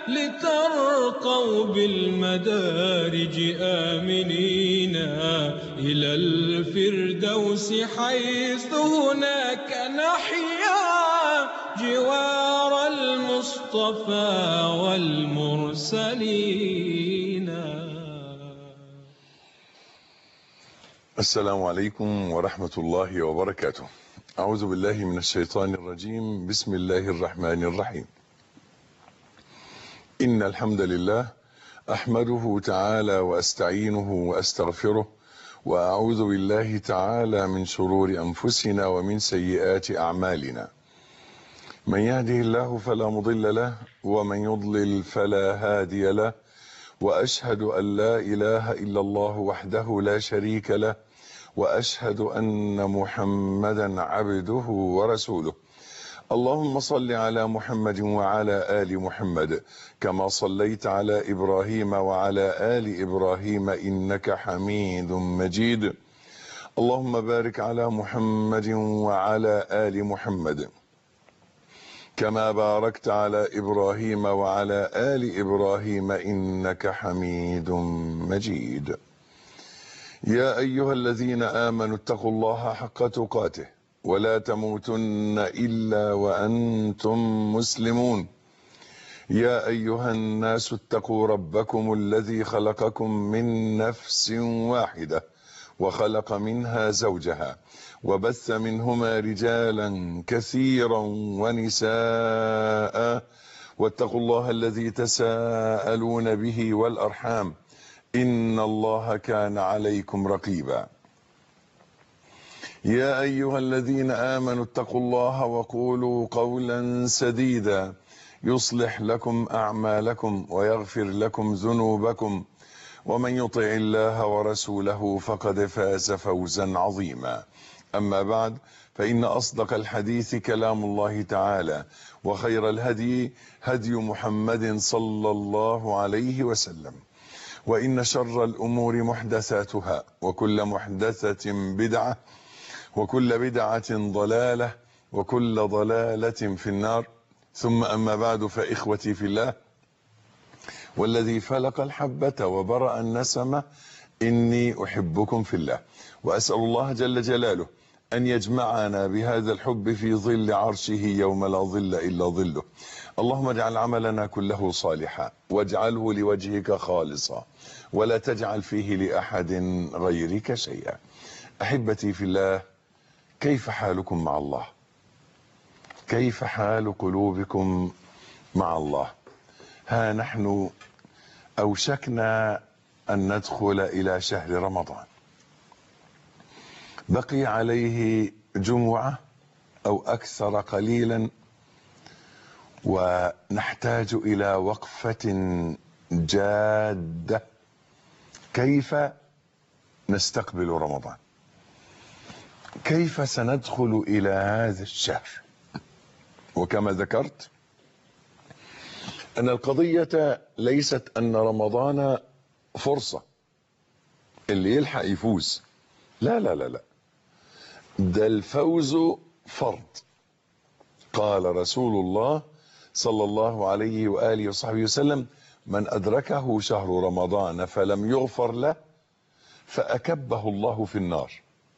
لترقوا بالمدارج آمنين إلى الفردوس حيث هناك نحيا جوار المصطفى والمرسلين السلام عليكم ورحمة الله وبركاته أعوذ بالله من الشيطان الرجيم بسم الله الرحمن الرحيم إن الحمد لله أحمده تعالى وأستعينه وأستغفره وأعوذ بالله تعالى من شرور أنفسنا ومن سيئات أعمالنا من يهده الله فلا مضل له ومن يضلل فلا هادي له وأشهد أن لا إله إلا الله وحده لا شريك له وأشهد أن محمدا عبده ورسوله اللهم صل على محمد وعلى آل محمد كما صليت على إبراهيم وعلى آل إبراهيم إنك حميد مجيد اللهم بارك على محمد وعلى آل محمد كما باركت على إبراهيم وعلى آل إبراهيم إنك حميد مجيد يا أيها الذين آمنوا اتقوا الله حق تقاته ولا تموتن إلا وأنتم مسلمون يا أيها الناس اتقوا ربكم الذي خلقكم من نفس واحدة وخلق منها زوجها وبث منهما رجالا كثيرا ونساء واتقوا الله الذي تساءلون به والأرحام إن الله كان عليكم رقيبا يا أيها الذين آمنوا اتقوا الله وقولوا قولا سديدا يصلح لكم أعمالكم ويغفر لكم ذنوبكم ومن يطع الله ورسوله فقد فاز فوزا عظيما أما بعد فإن أصدق الحديث كلام الله تعالى وخير الهدي هدي محمد صلى الله عليه وسلم وإن شر الأمور محدثاتها وكل محدثة بدعة وكل بدعة ضلالة وكل ضلالة في النار ثم أما بعد فإخوتي في الله والذي فلق الحبة وبرأ النسمة إني أحبكم في الله وأسأل الله جل جلاله أن يجمعنا بهذا الحب في ظل عرشه يوم لا ظل إلا ظله اللهم اجعل عملنا كله صالحا واجعله لوجهك خالصا ولا تجعل فيه لأحد غيرك شيئا أحبتي في الله كيف حالكم مع الله كيف حال قلوبكم مع الله ها نحن أوشكنا أن ندخل إلى شهر رمضان بقي عليه جمعة أو أكثر قليلا ونحتاج إلى وقفة جادة كيف نستقبل رمضان كيف سندخل إلى هذا الشهر وكما ذكرت أن القضية ليست أن رمضان فرصة اللي يلحق يفوز لا لا لا لا ده الفوز فرض قال رسول الله صلى الله عليه وآله وصحبه وسلم من أدركه شهر رمضان فلم يغفر له فأكبه الله في النار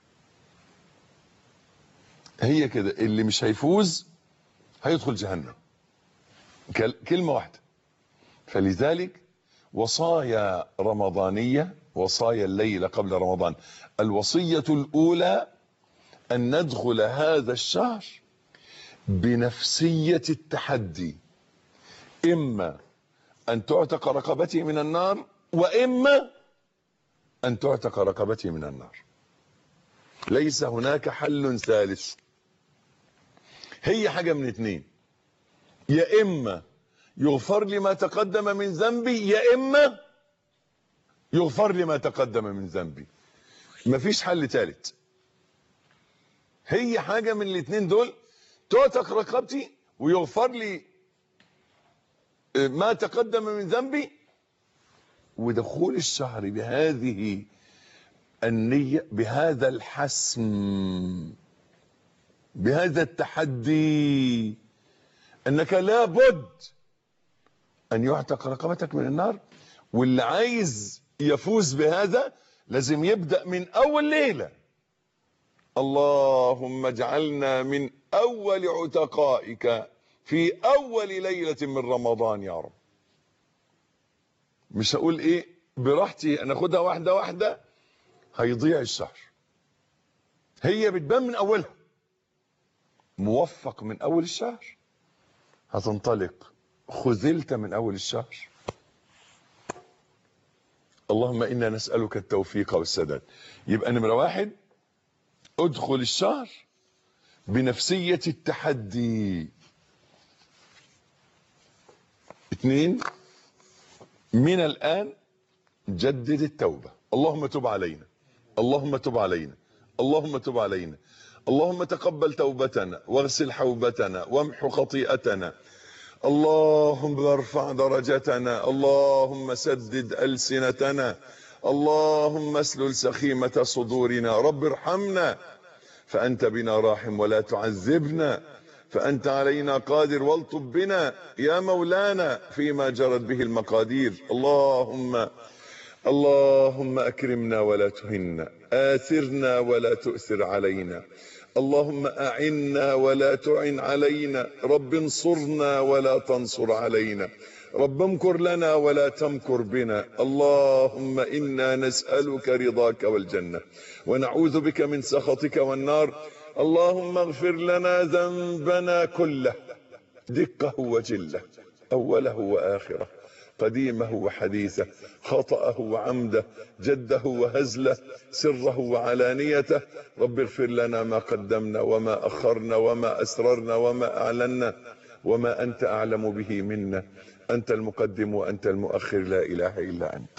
هي كده اللي مش هيفوز هيدخل جهنم كلمة واحدة فلذلك وصايا رمضانية وصايا الليلة قبل رمضان الوصية الأولى أن ندخل هذا الشهر بنفسية التحدي إما أن تعتق رقبتي من النار وإما أن تعتق رقبتي من النار ليس هناك حل ثالث هي حاجة من اتنين يا إما يغفر لي ما تقدم من ذنبي يا إما يغفر لي ما تقدم من ذنبي مفيش حل ثالث هي حاجة من الاتنين دول تعتق رقبتي ويغفر لي ما تقدم من ذنبي ودخول الشهر بهذه النية بهذا الحسم بهذا التحدي انك لابد ان يعتق رقبتك من النار واللي عايز يفوز بهذا لازم يبدأ من اول ليلة اللهم اجعلنا من اول عتقائك في اول ليلة من رمضان يا رب مش هقول ايه براحتي ناخدها واحدة واحدة هيضيع الشهر هي بتبان من اولها موفق من اول الشهر هتنطلق خذلت من اول الشهر اللهم انا نسألك التوفيق والسداد يبقى نمرة واحد ادخل الشهر بنفسية التحدي اثنين من الآن جدد التوبة اللهم تب علينا اللهم تب علينا اللهم تب علينا اللهم تقبل توبتنا واغسل حوبتنا وامح خطيئتنا اللهم ارفع درجتنا اللهم سدد ألسنتنا اللهم اسلل سخيمة صدورنا رب ارحمنا فأنت بنا راحم ولا تعذبنا فأنت علينا قادر والطب بنا يا مولانا فيما جرت به المقادير اللهم اللهم أكرمنا ولا تهنا آثرنا ولا تؤثر علينا اللهم أعنا ولا تعن علينا رب انصرنا ولا تنصر علينا رب امكر لنا ولا تمكر بنا اللهم إنا نسألك رضاك والجنة ونعوذ بك من سخطك والنار اللهم اغفر لنا ذنبنا كله دقه وجله أوله وآخره قديمه وحديثه خطأه وعمده جده وهزله سره وعلانيته رب اغفر لنا ما قدمنا وما أخرنا وما أسررنا وما أعلنا وما أنت أعلم به منا أنت المقدم وأنت المؤخر لا إله إلا أنت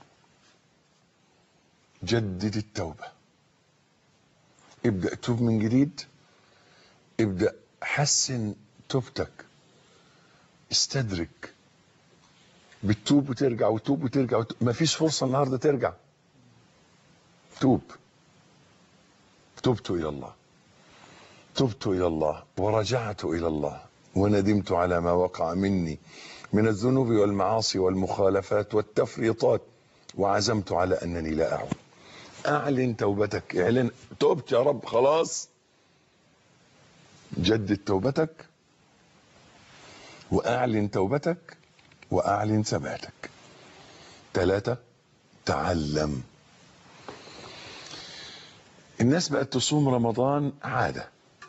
جدد التوبة ابدأ توب من جديد ابدأ حسن توبتك استدرك بتتوب وترجع وتوب وترجع وتوب. مفيش فرصة النهاردة ترجع توب تبت إلى الله تبت إلى الله ورجعت إلى الله وندمت على ما وقع مني من الذنوب والمعاصي والمخالفات والتفريطات وعزمت على أنني لا أعود أعلن توبتك اعلن تبت يا رب خلاص جدد توبتك وأعلن توبتك وأعلن ثباتك ثلاثة تعلم الناس بقت تصوم رمضان عادة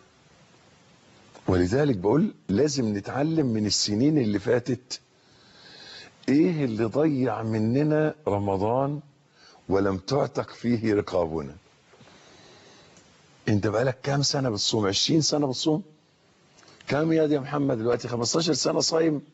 ولذلك بقول لازم نتعلم من السنين اللي فاتت ايه اللي ضيع مننا رمضان ولم تعتق فيه رقابنا انت بقالك كام سنة بتصوم عشرين سنة بتصوم كام يا دي يا محمد دلوقتي 15 سنة صايم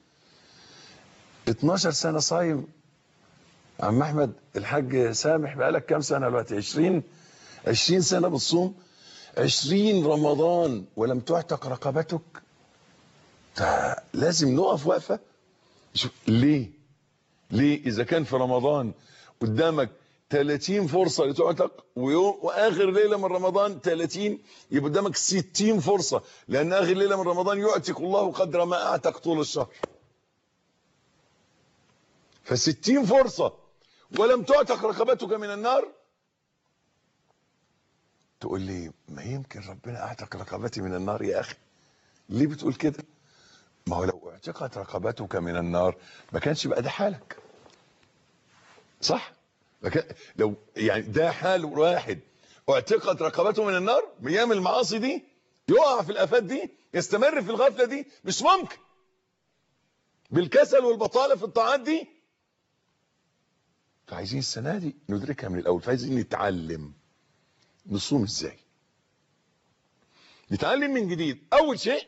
12 سنة صايم عم احمد الحاج سامح بقالك كام سنة دلوقتي 20 20 سنة بتصوم 20 رمضان ولم تعتق رقبتك لازم نقف وقفة شوف ليه ليه اذا كان في رمضان قدامك 30 فرصة لتعتق ويوم واخر ليلة من رمضان 30 يبقى قدامك 60 فرصة لان اخر ليلة من رمضان يعتق الله قدر ما اعتق طول الشهر فستين فرصة ولم تعتق رقبتك من النار تقول لي ما يمكن ربنا اعتق رقبتي من النار يا اخي ليه بتقول كده ما هو لو اعتقت رقبتك من النار ما كانش بقى ده حالك صح ما كان لو يعني ده حال واحد اعتقت رقبته من النار بيعمل المعاصي دي يقع في الافات دي يستمر في الغفله دي مش ممكن بالكسل والبطاله في الطاعات دي فعايزين السنه دي ندركها من الاول فعايزين نتعلم نصوم ازاي نتعلم من جديد اول شيء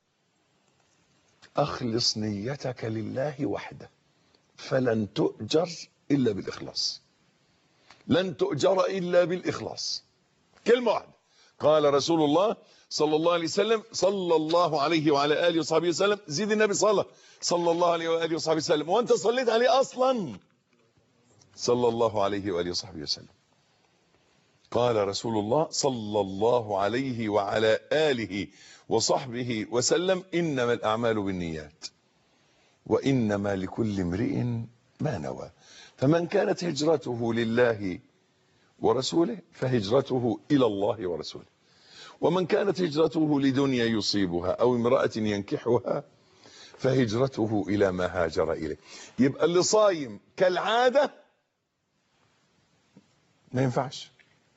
اخلص نيتك لله وحده فلن تؤجر الا بالاخلاص لن تؤجر الا بالاخلاص كلمه واحده قال رسول الله صلى الله عليه وسلم صلى الله عليه وعلى اله وصحبه وسلم زيد النبي صلى صلى الله عليه واله وصحبه وسلم وانت صليت عليه اصلا صلى الله عليه واله وصحبه وسلم قال رسول الله صلى الله عليه وعلى آله وصحبه وسلم إنما الأعمال بالنيات وإنما لكل امرئ ما نوى فمن كانت هجرته لله ورسوله فهجرته إلى الله ورسوله ومن كانت هجرته لدنيا يصيبها أو امرأة ينكحها فهجرته إلى ما هاجر إليه يبقى اللي صايم كالعادة ما ينفعش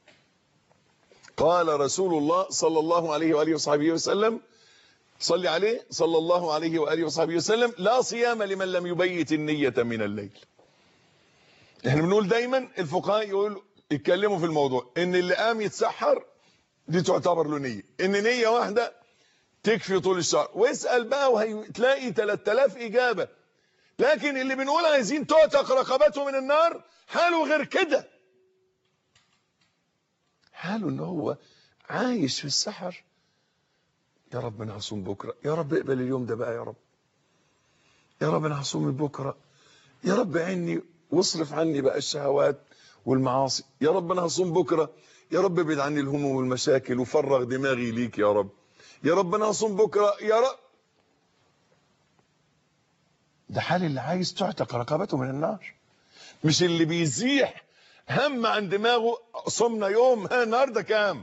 قال رسول الله صلى الله عليه وآله وصحبه وسلم صلي عليه صلى الله عليه وآله وصحبه وسلم لا صيام لمن لم يبيت النية من الليل احنا بنقول دايما الفقهاء يقولوا يتكلموا في الموضوع ان اللي قام يتسحر دي تعتبر له نية ان نية واحدة تكفي طول الشهر واسأل بقى وهتلاقي 3000 إجابة لكن اللي بنقول عايزين تعتق رقبته من النار حاله غير كده حاله ان هو عايش في السحر يا رب انا هصوم بكره يا رب اقبل اليوم ده بقى يا رب يا رب انا هصوم بكره يا رب عيني واصرف عني بقى الشهوات والمعاصي يا رب انا هصوم بكره يا رب ابعد عني الهموم والمشاكل وفرغ دماغي ليك يا رب يا رب انا هصوم بكره يا رب ده حال اللي عايز تعتق رقبته من النار مش اللي بيزيح هم عن دماغه صمنا يوم ها النهارده كام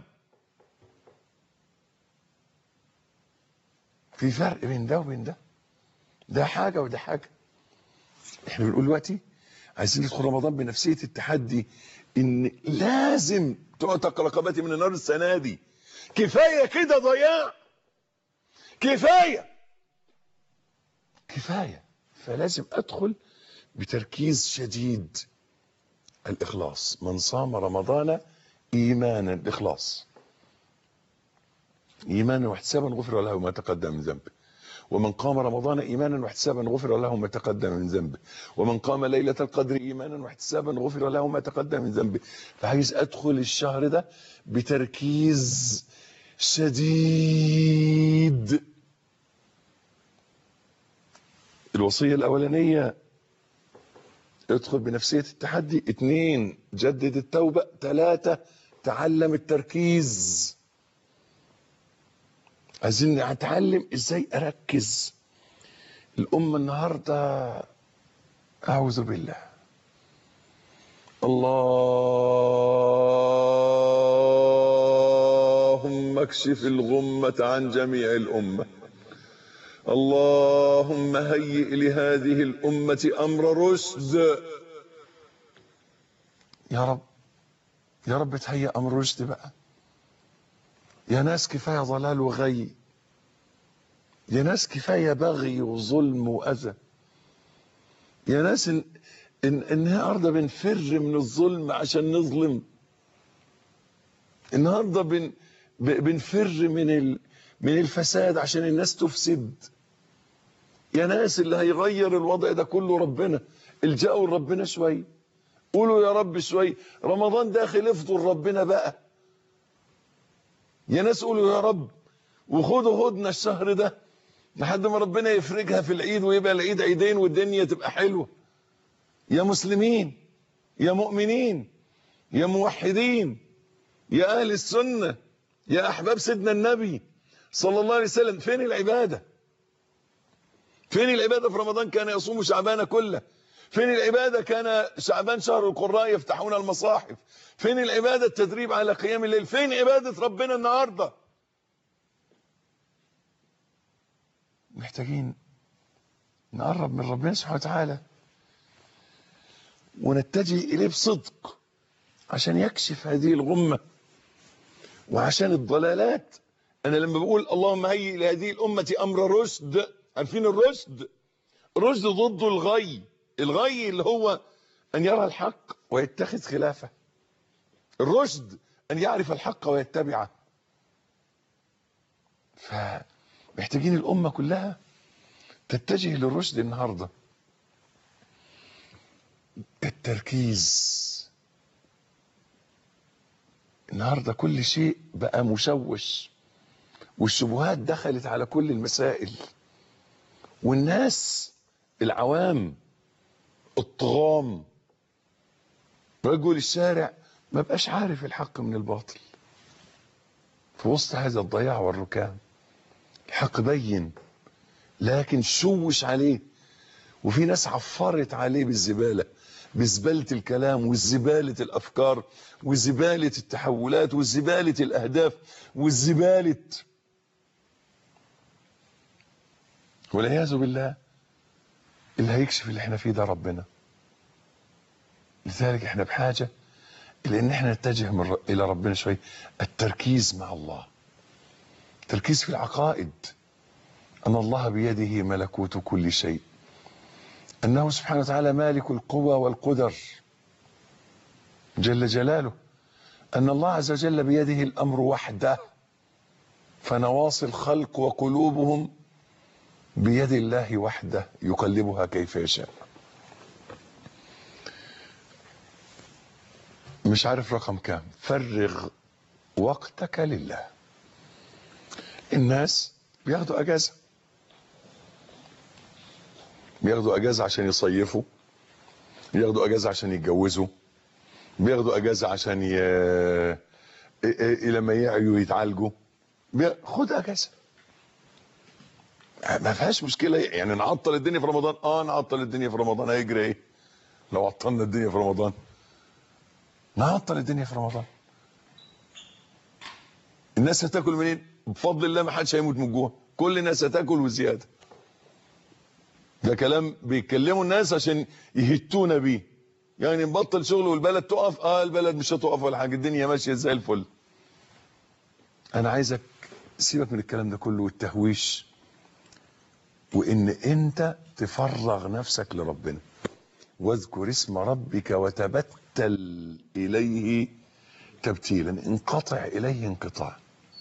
في فرق بين ده وبين ده ده حاجه وده حاجه احنا بنقول دلوقتي عايزين ندخل رمضان بنفسيه التحدي ان لازم تعتق رقبتي من النار السنه دي كفايه كده ضياع كفايه كفايه فلازم ادخل بتركيز شديد الاخلاص من صام رمضان ايمانا الاخلاص ايمانا واحتسابا غفر له ما تقدم من ذنبه ومن قام رمضان ايمانا واحتسابا غفر له ما تقدم من ذنبه ومن قام ليله القدر ايمانا واحتسابا غفر له ما تقدم من ذنبه فعايز ادخل الشهر ده بتركيز شديد الوصيه الاولانيه ادخل بنفسيه التحدي اثنين جدد التوبه ثلاثه تعلم التركيز عايزين نتعلم ازاي اركز الامه النهارده اعوذ بالله اللهم اكشف الغمه عن جميع الامه اللهم هيئ لهذه الامه امر رشد يا رب يا رب تهيئ امر رشد بقى يا ناس كفايه ضلال وغي يا ناس كفايه بغي وظلم واذى يا ناس ان ان النهارده بنفر من الظلم عشان نظلم النهارده بن بنفر من ال من الفساد عشان الناس تفسد يا ناس اللي هيغير الوضع ده كله ربنا الجأوا لربنا شويه قولوا يا رب شويه رمضان داخل افضل ربنا بقى يا ناس قولوا يا رب وخدوا هدنا الشهر ده لحد ما ربنا يفرجها في العيد ويبقى العيد عيدين والدنيا تبقى حلوه يا مسلمين يا مؤمنين يا موحدين يا اهل السنه يا احباب سيدنا النبي صلى الله عليه وسلم فين العباده فين العباده في رمضان كان يصوم شعبان كله فين العبادة كان شعبان شهر القراء يفتحون المصاحف فين العبادة التدريب على قيام الليل فين عبادة ربنا النهاردة محتاجين نقرب من ربنا سبحانه وتعالى ونتجه إليه بصدق عشان يكشف هذه الغمة وعشان الضلالات أنا لما بقول اللهم هيئ لهذه الأمة أمر رشد عارفين الرشد الرشد ضده الغي الغي اللي هو أن يرى الحق ويتخذ خلافه الرشد أن يعرف الحق ويتبعه فمحتاجين الأمة كلها تتجه للرشد النهاردة التركيز النهاردة كل شيء بقى مشوش والشبهات دخلت على كل المسائل والناس العوام الطغام رجل الشارع ما بقاش عارف الحق من الباطل في وسط هذا الضياع والركام الحق بين لكن شوش عليه وفي ناس عفرت عليه بالزبالة بزبالة الكلام وزبالة الأفكار وزبالة التحولات وزبالة الأهداف والزبالة والعياذ بالله اللي هيكشف اللي احنا فيه ده ربنا لذلك احنا بحاجة إلى ان احنا نتجه من ر- الى ربنا شوية التركيز مع الله التركيز في العقائد ان الله بيده ملكوت كل شيء انه سبحانه وتعالى مالك القوى والقدر جل جلاله ان الله عز وجل بيده الامر وحده فنواصي الخلق وقلوبهم بيد الله وحده يقلبها كيف يشاء مش عارف رقم كام فرغ وقتك لله الناس بياخدوا اجازه بياخدوا اجازه عشان يصيفوا بياخدوا اجازه عشان يتجوزوا بياخدوا اجازه عشان ي... إيه- إيه- لما يعيوا يتعالجوا بي... خد اجازه ما فيهاش مشكله يعني نعطل الدنيا في رمضان اه نعطل الدنيا في رمضان هيجري ايه لو عطلنا الدنيا في رمضان نعطل الدنيا في رمضان الناس هتاكل منين بفضل الله ما حدش هيموت من الجوع كل الناس هتاكل وزياده ده كلام بيتكلموا الناس عشان يهتونا بيه يعني نبطل شغل والبلد تقف اه البلد مش هتقف ولا حاجه الدنيا ماشيه زي الفل انا عايزك سيبك من الكلام ده كله والتهويش وان انت تفرغ نفسك لربنا واذكر اسم ربك وتبتل اليه تبتيلا انقطع اليه انقطاع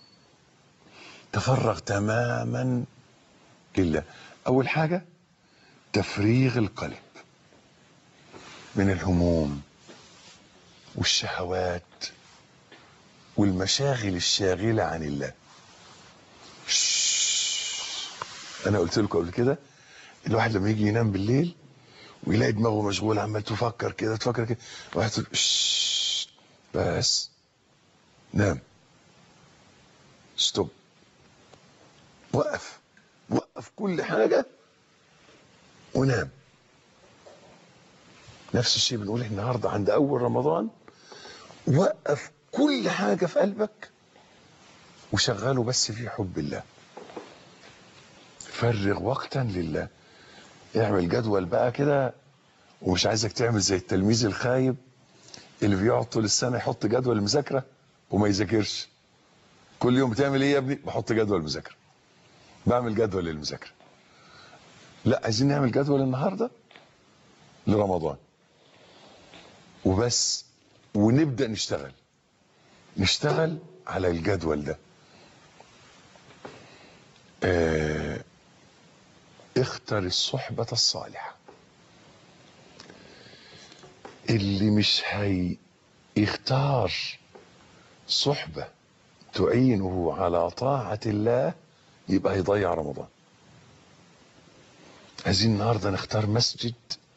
تفرغ تماما لله اول حاجه تفريغ القلب من الهموم والشهوات والمشاغل الشاغله عن الله شش. انا قلت لكم قبل كده الواحد لما يجي ينام بالليل ويلاقي دماغه مشغول عمال تفكر كده تفكر كده واحد تقول شش. بس نام ستوب وقف وقف كل حاجه ونام نفس الشيء بنقول النهارده عند اول رمضان وقف كل حاجه في قلبك وشغله بس في حب الله فرغ وقتا لله اعمل جدول بقى كده ومش عايزك تعمل زي التلميذ الخايب اللي بيقعد طول السنه يحط جدول المذاكره وما يذاكرش كل يوم بتعمل ايه يا ابني بحط جدول مذاكره بعمل جدول للمذاكره لا عايزين نعمل جدول النهارده لرمضان وبس ونبدا نشتغل نشتغل على الجدول ده آه اختر الصحبة الصالحة اللي مش هي يختار صحبة تعينه على طاعة الله يبقى هيضيع رمضان عايزين النهارده نختار مسجد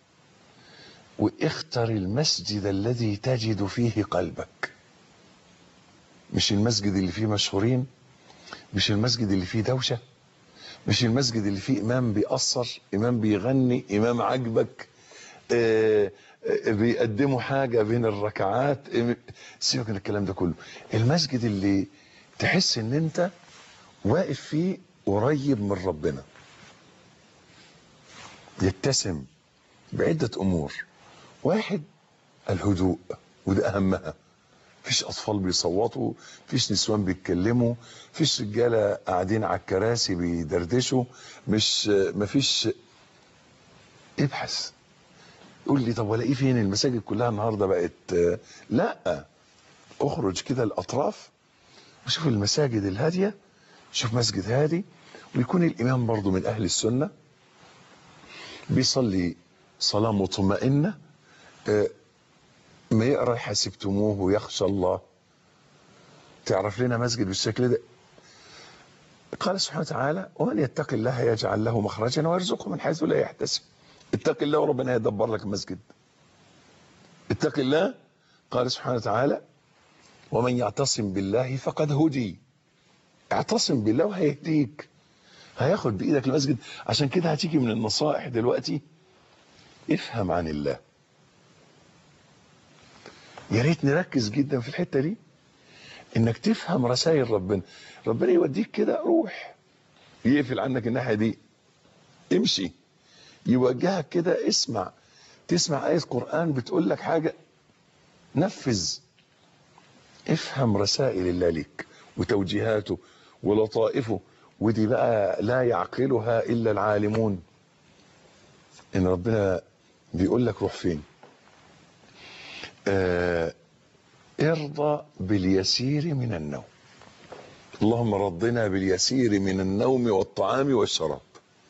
واختر المسجد الذي تجد فيه قلبك مش المسجد اللي فيه مشهورين مش المسجد اللي فيه دوشه مش المسجد اللي فيه امام بيأثر امام بيغني امام عاجبك آه، آه، بيقدموا حاجه بين الركعات آه، سيبك من الكلام ده كله المسجد اللي تحس ان انت واقف فيه قريب من ربنا يتسم بعدة أمور واحد الهدوء وده أهمها فيش أطفال بيصوتوا فيش نسوان بيتكلموا فيش رجالة قاعدين على الكراسي بيدردشوا مش مفيش ابحث قول لي طب ولاقيه فين المساجد كلها النهارده بقت لا اخرج كده الاطراف وشوف المساجد الهاديه شوف مسجد هادي ويكون الامام برضو من اهل السنه بيصلي صلاة مطمئنة آه، ما يقرأ حسبتموه ويخشى الله تعرف لنا مسجد بالشكل ده قال سبحانه وتعالى ومن يتق الله يجعل له مخرجا ويرزقه من حيث لا يحتسب اتق الله وربنا يدبر لك المسجد اتق الله قال سبحانه وتعالى ومن يعتصم بالله فقد هدي اعتصم بالله وهيهديك هياخد بايدك المسجد عشان كده هتيجي من النصائح دلوقتي افهم عن الله يا ريت نركز جدا في الحته دي انك تفهم رسائل ربنا ربنا يوديك كده روح يقفل عنك الناحيه دي امشي يوجهك كده اسمع تسمع آية قرآن بتقول لك حاجة نفذ افهم رسائل الله لك وتوجيهاته ولطائفه ودي بقى لا يعقلها إلا العالمون إن ربنا بيقول لك روح فين آه ارضى باليسير من النوم اللهم رضنا باليسير من النوم والطعام والشراب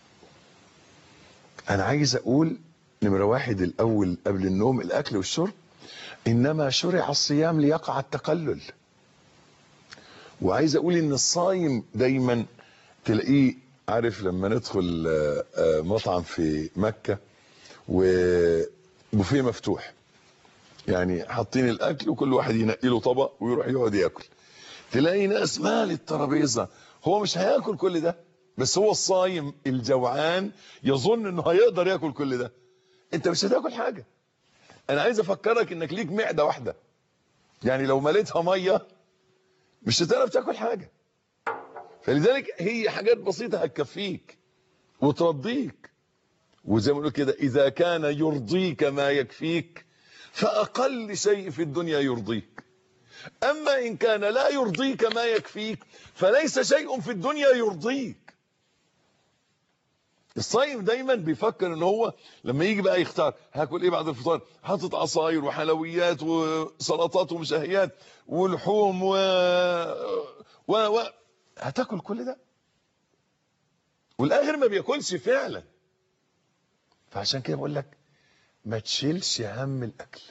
انا عايز اقول نمرة واحد الاول قبل النوم الاكل والشرب انما شرع الصيام ليقع التقلل وعايز اقول ان الصايم دايما تلاقيه عارف لما ندخل آه، آه، مطعم في مكة وبوفيه مفتوح يعني حاطين الاكل وكل واحد ينقي له طبق ويروح يقعد ياكل تلاقي ناس مال الترابيزه هو مش هياكل كل ده بس هو الصايم الجوعان يظن انه هيقدر ياكل كل ده انت مش هتاكل حاجه انا عايز افكرك انك ليك معده واحده يعني لو مليتها ميه مش هتعرف تاكل حاجه فلذلك هي حاجات بسيطه هتكفيك وترضيك وزي ما بنقول كده اذا كان يرضيك ما يكفيك فاقل شيء في الدنيا يرضيك اما ان كان لا يرضيك ما يكفيك فليس شيء في الدنيا يرضيك الصايم دايما بيفكر ان هو لما يجي بقى يختار هاكل ايه بعد الفطار حاطط عصاير وحلويات وسلطات ومشهيات ولحوم و و, و... هتاكل كل ده والاخر ما بياكلش فعلا فعشان كده بقول لك ما تشيلش هم الاكل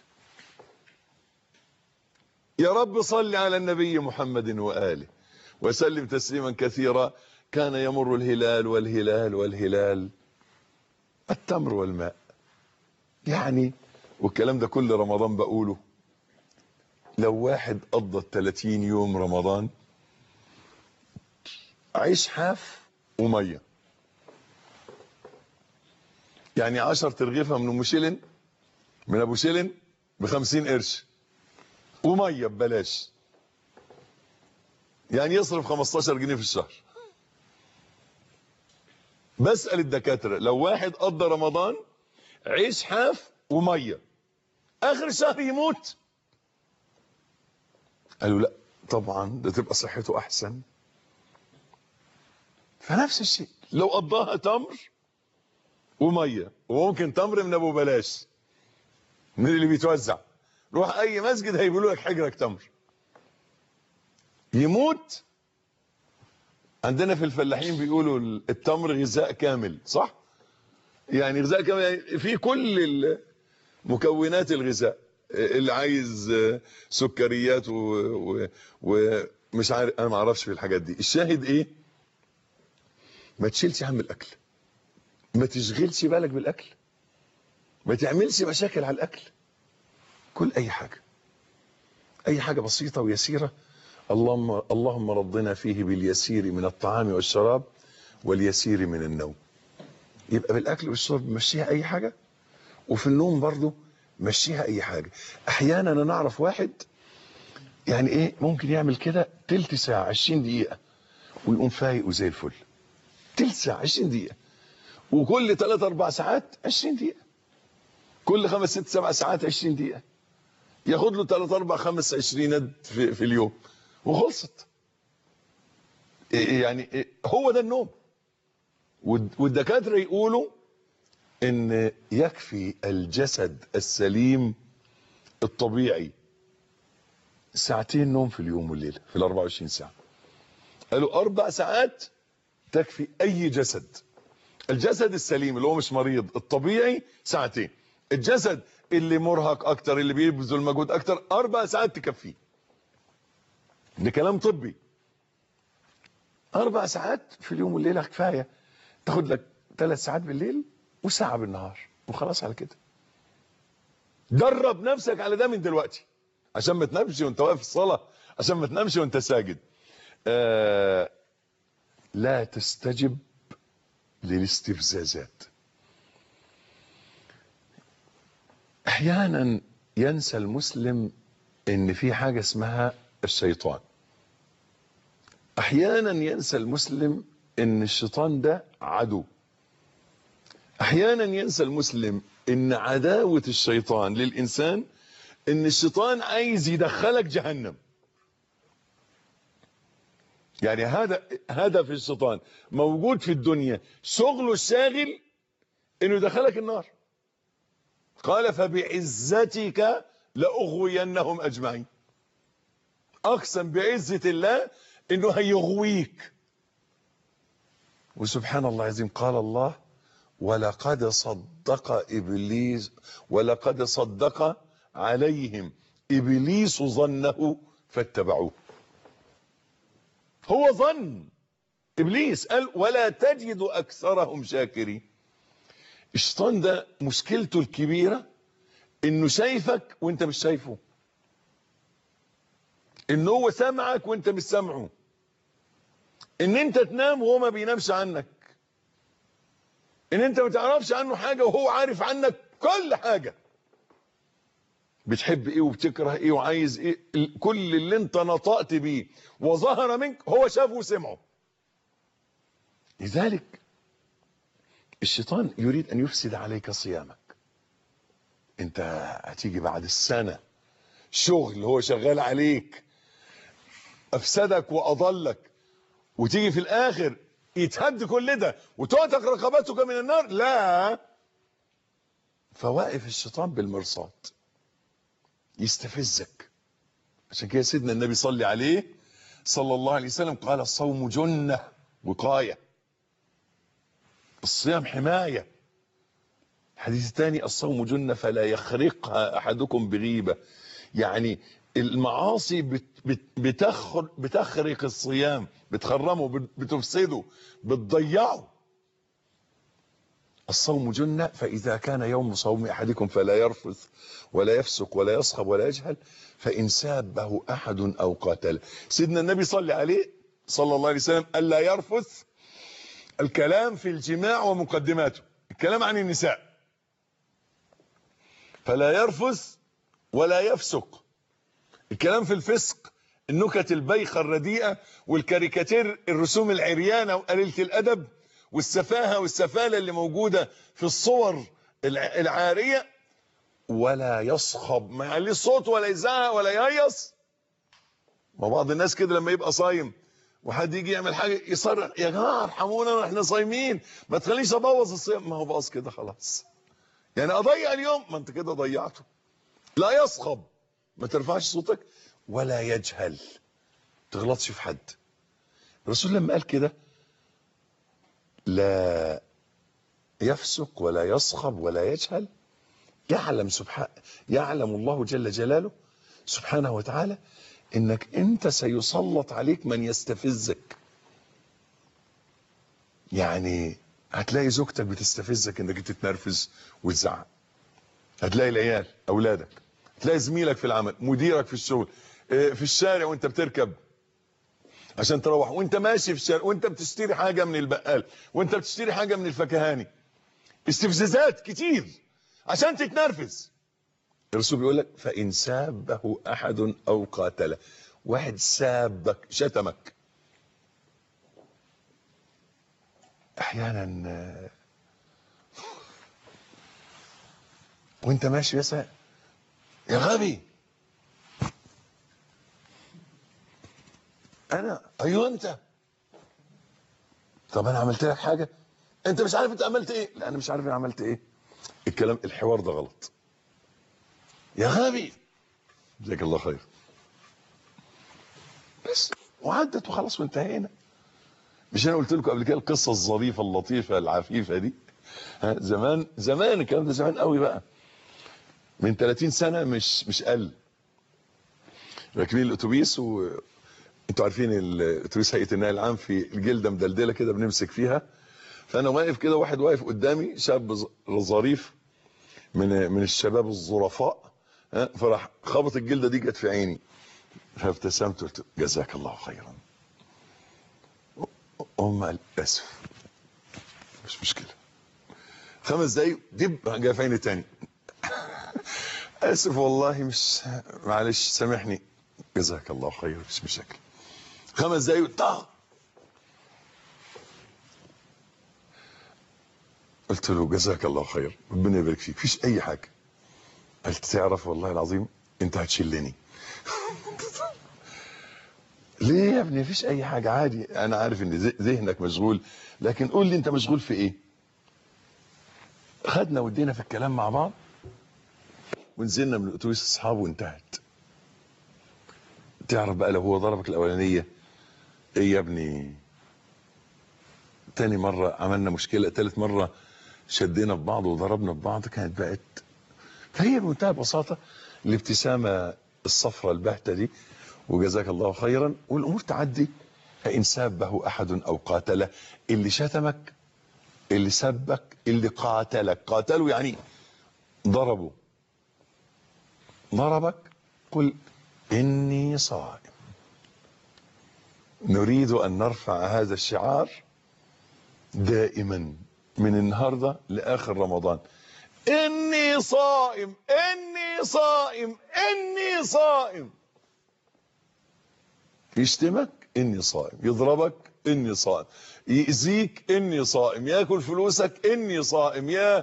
يا رب صل على النبي محمد واله وسلم تسليما كثيرا كان يمر الهلال والهلال والهلال التمر والماء يعني والكلام ده كل رمضان بقوله لو واحد قضى 30 يوم رمضان عيش حاف وميه يعني 10 ترغيفه من ام شيلن من ابو شيلن ب 50 قرش وميه ببلاش يعني يصرف 15 جنيه في الشهر بسأل الدكاترة لو واحد قضى رمضان عيش حاف ومية اخر الشهر يموت قالوا لا طبعا ده تبقى صحته احسن فنفس الشيء لو قضاها تمر ومية وممكن تمر من ابو بلاش من اللي بيتوزع روح اي مسجد هيقولوا لك حجرك تمر يموت عندنا في الفلاحين بيقولوا التمر غذاء كامل صح يعني غذاء كامل يعني في كل مكونات الغذاء اللي عايز سكريات ومش عارف انا ما اعرفش في الحاجات دي الشاهد ايه ما تشيلش هم الاكل ما تشغلش بالك بالاكل ما تعملش مشاكل على الاكل كل اي حاجه اي حاجه بسيطه ويسيره اللهم اللهم رضنا فيه باليسير من الطعام والشراب واليسير من النوم يبقى بالاكل والشرب مشيها اي حاجه وفي النوم برضو مشيها اي حاجه احيانا انا اعرف واحد يعني ايه ممكن يعمل كده تلت ساعه 20 دقيقه ويقوم فايق وزي الفل تلت ساعه 20 دقيقه وكل 3 4 ساعات 20 دقيقه كل 5 6 7 ساعات 20 دقيقه ياخد له 3 4 5 20 في, في اليوم وخلصت يعني هو ده النوم والدكاتره يقولوا ان يكفي الجسد السليم الطبيعي ساعتين نوم في اليوم والليله في ال 24 ساعه قالوا اربع ساعات تكفي اي جسد الجسد السليم اللي هو مش مريض الطبيعي ساعتين الجسد اللي مرهق اكتر اللي بيبذل مجهود اكتر اربع ساعات تكفيه ده كلام طبي اربع ساعات في اليوم والليله كفايه تاخد لك ثلاث ساعات بالليل وساعه بالنهار وخلاص على كده درب نفسك على ده من دلوقتي عشان ما تنامش وانت واقف في الصلاه عشان ما تنامش وانت ساجد آه لا تستجب للاستفزازات احيانا ينسى المسلم ان في حاجه اسمها الشيطان احيانا ينسى المسلم ان الشيطان ده عدو احيانا ينسى المسلم ان عداوه الشيطان للانسان ان الشيطان عايز يدخلك جهنم يعني هذا هدف الشيطان موجود في الدنيا شغله الشاغل انه يدخلك النار قال فبعزتك لاغوينهم اجمعين اقسم بعزه الله انه هيغويك وسبحان الله العظيم قال الله ولقد صدق ابليس ولقد صدق عليهم ابليس ظنه فاتبعوه هو ظن ابليس قال ولا تجد اكثرهم شاكرين الشيطان ده مشكلته الكبيره انه شايفك وانت مش شايفه ان هو سامعك وانت مش سامعه ان انت تنام وهو ما بينامش عنك ان انت ما تعرفش عنه حاجه وهو عارف عنك كل حاجه بتحب ايه وبتكره ايه وعايز ايه كل اللي انت نطقت بيه وظهر منك هو شافه وسمعه لذلك الشيطان يريد ان يفسد عليك صيامك انت هتيجي بعد السنه شغل هو شغال عليك افسدك واضلك وتيجي في الاخر يتهد كل ده وتعتق رقبتك من النار لا فواقف الشيطان بالمرصاد يستفزك عشان كده سيدنا النبي صلي عليه صلى الله عليه وسلم قال الصوم جنة وقاية الصيام حماية الحديث الثاني الصوم جنة فلا يخرقها أحدكم بغيبة يعني المعاصي بت بت بتخر بتخرق الصيام بتخرمه بتفسده بتضيعه الصوم جنة فإذا كان يوم صوم أحدكم فلا يرفث ولا يفسق ولا يصخب ولا يجهل فإن سابه أحد أو قاتل سيدنا النبي صلى عليه صلى الله عليه وسلم ألا يرفث الكلام في الجماع ومقدماته الكلام عن النساء فلا يرفث ولا يفسق الكلام في الفسق النكت البيخة الرديئة والكاريكاتير الرسوم العريانة وقليلة الأدب والسفاهة والسفالة اللي موجودة في الصور العارية ولا يصخب ما يعليه صوت ولا يزعق ولا يهيص ما بعض الناس كده لما يبقى صايم وحد يجي يعمل حاجة يصرخ يا جماعة ارحمونا احنا صايمين ما تخليش ابوظ الصيام ما هو باظ كده خلاص يعني اضيع اليوم ما انت كده ضيعته لا يصخب ما ترفعش صوتك ولا يجهل تغلطش في حد الرسول لما قال كده لا يفسق ولا يصخب ولا يجهل يعلم سبحانه يعلم الله جل جلاله سبحانه وتعالى انك انت سيسلط عليك من يستفزك يعني هتلاقي زوجتك بتستفزك انك تتنرفز وتزعق هتلاقي العيال اولادك هتلاقي زميلك في العمل مديرك في الشغل في الشارع وانت بتركب عشان تروح وانت ماشي في الشارع وانت بتشتري حاجه من البقال وانت بتشتري حاجه من الفكهاني استفزازات كتير عشان تتنرفز الرسول بيقول لك فان سابه احد او قاتله واحد سابك شتمك احيانا وانت ماشي يا يا غبي انا ايوه انت طب انا عملت لك حاجه انت مش عارف انت عملت ايه لا انا مش عارف انا عملت ايه الكلام الحوار ده غلط يا غبي جزاك الله خير بس وعدت وخلاص وانتهينا مش انا قلت لكم قبل كده القصه الظريفه اللطيفه العفيفه دي ها زمان زمان الكلام ده زمان قوي بقى من 30 سنه مش مش قل راكبين الاتوبيس و انتوا عارفين الاتوبيس هيئه النقل العام في الجلده مدلدله كده بنمسك فيها فانا واقف كده واحد واقف قدامي شاب ظريف من من الشباب الظرفاء فراح خبط الجلده دي جت في عيني فابتسمت قلت جزاك الله خيرا ام قال اسف مش مشكله خمس دقايق دب جه في عيني تاني اسف والله مش معلش سامحني جزاك الله خير مش مشاكل خمس دقايق طه قلت له جزاك الله خير ربنا يبارك فيك فيش اي حاجه قلت تعرف والله العظيم انت هتشلني ليه يا ابني مفيش اي حاجه عادي انا عارف ان ذه- ذهنك مشغول لكن قول لي انت مشغول في ايه خدنا ودينا في الكلام مع بعض ونزلنا من الاتوبيس اصحاب وانتهت تعرف بقى لو هو ضربك الاولانيه ايه يا ابني تاني مرة عملنا مشكلة تالت مرة شدينا في بعض وضربنا في بعض كانت بقت فهي بمنتهى البساطة الابتسامة الصفراء البهتة دي وجزاك الله خيرا والأمور تعدي فإن سابه أحد أو قاتله اللي شتمك اللي سبك اللي قاتلك قاتله يعني ضربه ضربك قل إني صائم نريد أن نرفع هذا الشعار دائما من النهاردة لآخر رمضان إني صائم إني صائم إني صائم يشتمك إني صائم يضربك إني صائم يأذيك إني صائم ياكل فلوسك إني صائم يا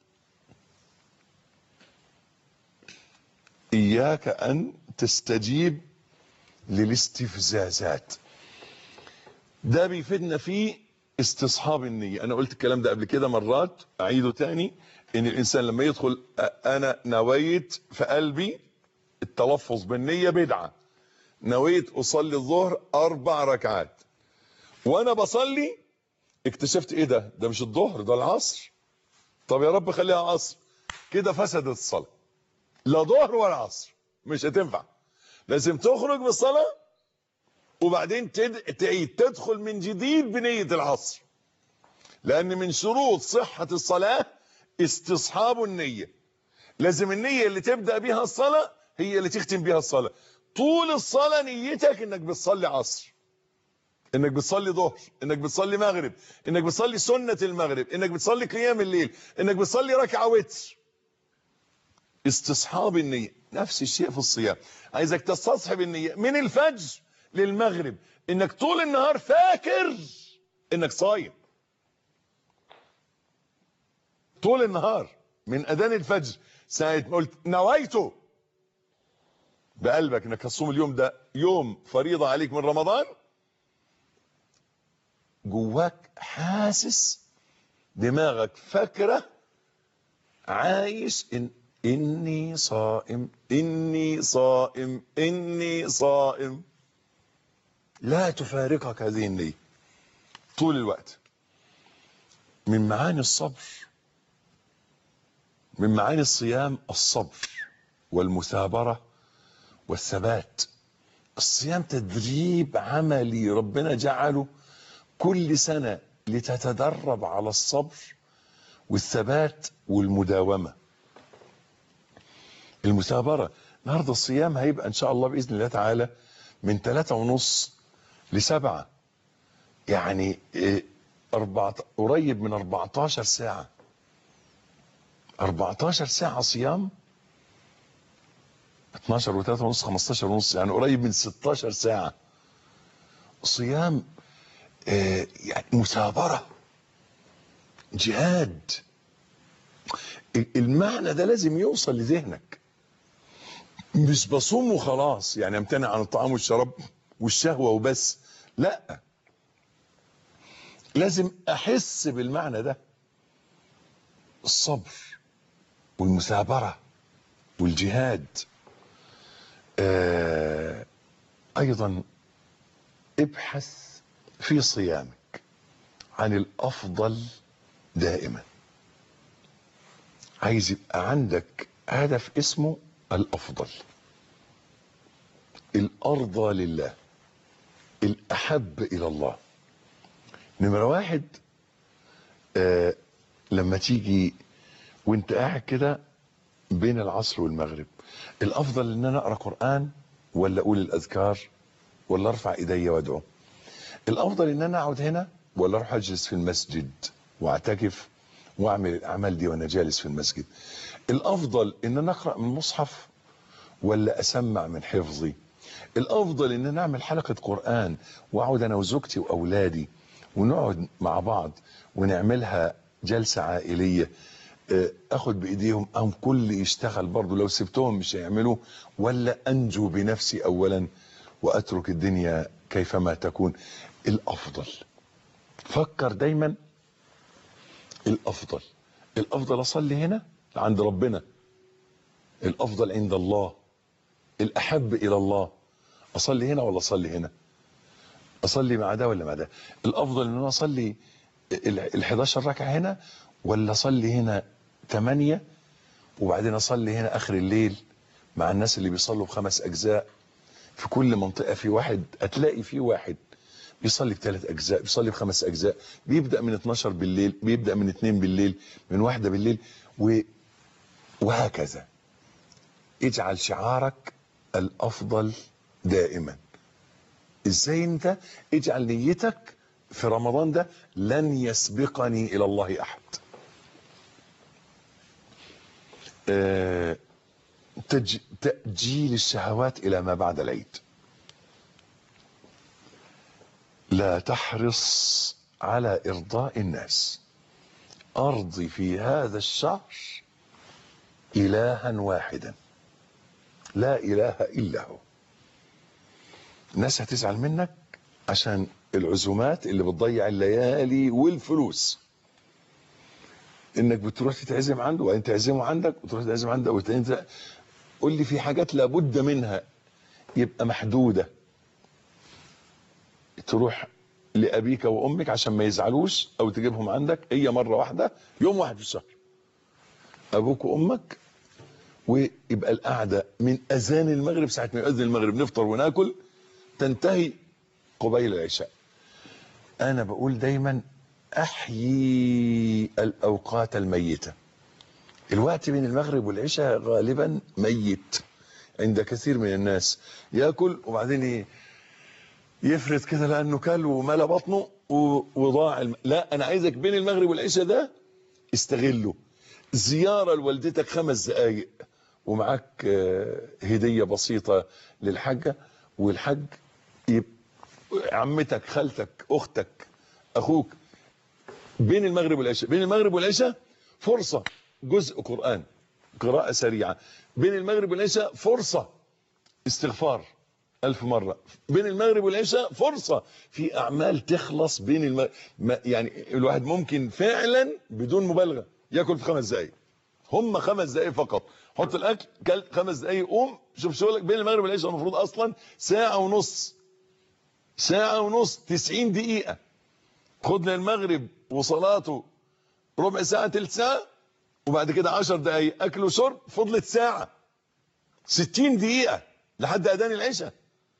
إياك أن تستجيب للاستفزازات ده بيفيدنا في استصحاب النية انا قلت الكلام ده قبل كده مرات اعيده تاني ان الانسان لما يدخل أ- انا نويت في قلبي التلفظ بالنية بدعة نويت اصلي الظهر اربع ركعات وانا بصلي اكتشفت ايه ده ده مش الظهر ده العصر طب يا رب خليها عصر كده فسدت الصلاة لا ظهر ولا عصر مش هتنفع لازم تخرج من الصلاه وبعدين تد... تعيد تدخل من جديد بنية العصر لأن من شروط صحة الصلاة استصحاب النية لازم النية اللي تبدأ بها الصلاة هي اللي تختم بها الصلاة طول الصلاة نيتك انك بتصلي عصر انك بتصلي ظهر انك بتصلي مغرب انك بتصلي سنة المغرب انك بتصلي قيام الليل انك بتصلي ركعة وتر استصحاب النية نفس الشيء في الصيام عايزك تستصحب النية من الفجر للمغرب انك طول النهار فاكر انك صايم طول النهار من اذان الفجر ساعة ما قلت نويته بقلبك انك هتصوم اليوم ده يوم فريضة عليك من رمضان جواك حاسس دماغك فاكره عايش إن إني صائم إني صائم إني صائم لا تفارقك هذه النية طول الوقت من معاني الصبر من معاني الصيام الصبر والمثابرة والثبات الصيام تدريب عملي ربنا جعله كل سنة لتتدرب على الصبر والثبات والمداومة المثابرة النهاردة الصيام هيبقى ان شاء الله بإذن الله تعالى من ثلاثة ونص لسبعة يعني إيه، أربعة قريب من 14 ساعة 14 ساعة صيام 12 و3 ونص 15 ونص يعني قريب من 16 ساعة صيام آه، يعني مثابرة جهاد المعنى ده لازم يوصل لذهنك مش بصوم وخلاص يعني امتنع عن الطعام والشراب والشهوة وبس لا لازم احس بالمعنى ده الصبر والمثابرة والجهاد آه ايضا ابحث في صيامك عن الافضل دائما عايز يبقى عندك هدف اسمه الافضل الارضى لله الاحب الى الله نمرة واحد آه لما تيجي وانت قاعد كده بين العصر والمغرب الافضل ان انا اقرا قران ولا اقول الاذكار ولا ارفع ايدي وادعو الافضل ان انا اقعد هنا ولا اروح اجلس في المسجد واعتكف واعمل الاعمال دي وانا جالس في المسجد الافضل ان انا اقرا من المصحف ولا اسمع من حفظي الافضل ان انا اعمل حلقه قران واقعد انا وزوجتي واولادي ونقعد مع بعض ونعملها جلسه عائليه آه، اخد بايديهم او كل يشتغل برضه لو سبتهم مش هيعملوا ولا انجو بنفسي اولا واترك الدنيا كيفما تكون الافضل فكر دايما الافضل الافضل اصلي هنا عند ربنا الافضل عند الله الاحب الى الله اصلي هنا ولا اصلي هنا اصلي مع ده ولا مع ده الافضل ان انا اصلي ال 11 ركعه هنا ولا اصلي هنا 8 وبعدين اصلي هنا اخر الليل مع الناس اللي بيصلوا بخمس اجزاء في كل منطقه في واحد هتلاقي في واحد بيصلي بثلاث اجزاء بيصلي بخمس اجزاء بيبدا من 12 بالليل بيبدا من 2 بالليل من واحدة بالليل و وهكذا اجعل شعارك الافضل دائما ازاي انت اجعل نيتك في رمضان ده لن يسبقني الى الله احد آه، تج... تأجيل الشهوات الى ما بعد العيد لا تحرص على ارضاء الناس ارضي في هذا الشهر الها واحدا لا اله الا هو الناس هتزعل منك عشان العزومات اللي بتضيع الليالي والفلوس انك بتروح تتعزم عنده وبعدين تعزمه عندك وتروح تعزم عندك وانت قول لي في حاجات لابد منها يبقى محدوده تروح لابيك وامك عشان ما يزعلوش او تجيبهم عندك هي مره واحده يوم واحد في الشهر ابوك وامك ويبقى القعده من اذان المغرب ساعه ما يؤذن المغرب نفطر وناكل تنتهي قبيل العشاء انا بقول دايما احيي الاوقات الميته الوقت بين المغرب والعشاء غالبا ميت عند كثير من الناس ياكل وبعدين ي- يفرد كده لانه كل وملا بطنه و- وضاع الم... لا انا عايزك بين المغرب والعشاء ده استغله زياره لوالدتك خمس دقائق ومعاك آه، هديه بسيطه للحاجه والحج يبقى عمتك خالتك اختك اخوك بين المغرب والعشاء بين المغرب والعشاء فرصه جزء قران قراءه سريعه بين المغرب والعشاء فرصه استغفار ألف مرة بين المغرب والعشاء فرصة في أعمال تخلص بين الم... ما يعني الواحد ممكن فعلا بدون مبالغة ياكل في خمس دقايق هم خمس دقايق فقط حط الأكل كل خمس دقايق قوم شوف شغلك بين المغرب والعشاء المفروض أصلا ساعة ونص ساعة ونص 90 دقيقة خد للمغرب وصلاته ربع ساعة تلت ساعة وبعد كده 10 دقايق أكل وشرب فضلت ساعة 60 دقيقة لحد أذان العشاء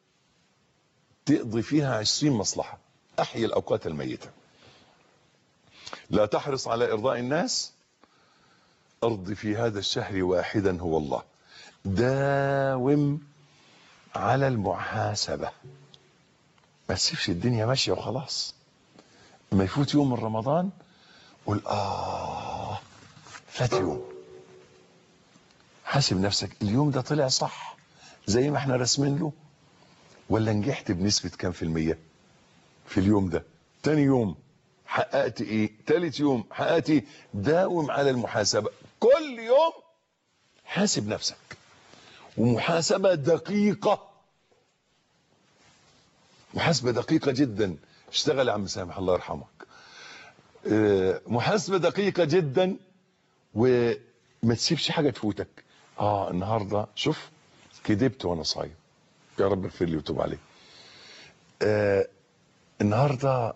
تقضي فيها 20 مصلحة أحيي الأوقات الميتة لا تحرص على إرضاء الناس أرض في هذا الشهر واحدا هو الله داوم على المحاسبة ما تسيبش الدنيا ماشية وخلاص ما يفوت يوم من رمضان قول آه فات يوم حاسب نفسك اليوم ده طلع صح زي ما احنا راسمين له ولا نجحت بنسبة كام في المية في اليوم ده تاني يوم حققت ايه تالت يوم حققت ايه داوم على المحاسبة كل يوم حاسب نفسك ومحاسبة دقيقة محاسبة دقيقة جدا اشتغل يا عم سامح الله يرحمك اه، محاسبة دقيقة جدا وما تسيبش حاجة تفوتك اه النهاردة شوف كدبت وانا صايم يا رب اغفر لي وتوب علي آه النهارده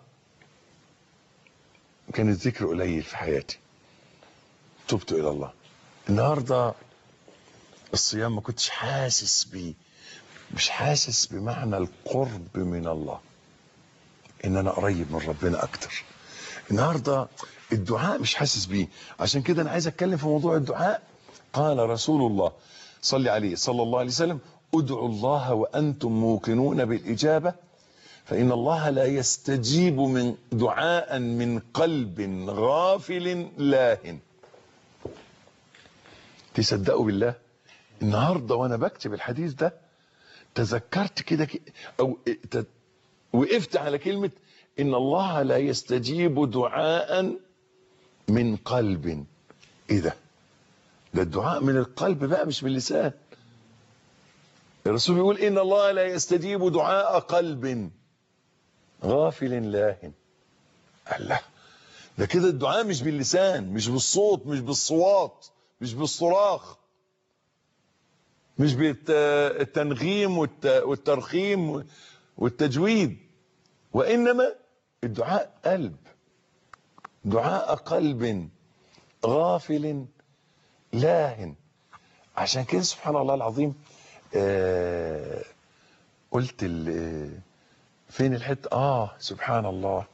كان الذكر قليل في حياتي تبت الى الله النهارده الصيام ما كنتش حاسس بيه مش حاسس بمعنى القرب من الله ان انا قريب من ربنا اكتر النهارده الدعاء مش حاسس بيه عشان كده انا عايز اتكلم في موضوع الدعاء قال رسول الله صلي عليه صلى الله عليه وسلم ادعوا الله وانتم موقنون بالاجابه فان الله لا يستجيب من دعاء من قلب غافل لاهن تصدقوا بالله النهارده وانا بكتب الحديث ده تذكرت كده ك- او ت- وقفت على كلمه ان الله لا يستجيب دعاء من قلب ايه ده ده الدعاء من القلب بقى مش من اللسان الرسول بيقول ان الله لا يستجيب دعاء قلب غافل لاهٍ الله ده كده الدعاء مش باللسان مش بالصوت مش بالصوات مش بالصراخ مش بالتنغيم والترخيم والتجويد وانما الدعاء قلب دعاء قلب غافل لاهٍ عشان كده سبحان الله العظيم آه قلت ال- فين الحته اه سبحان الله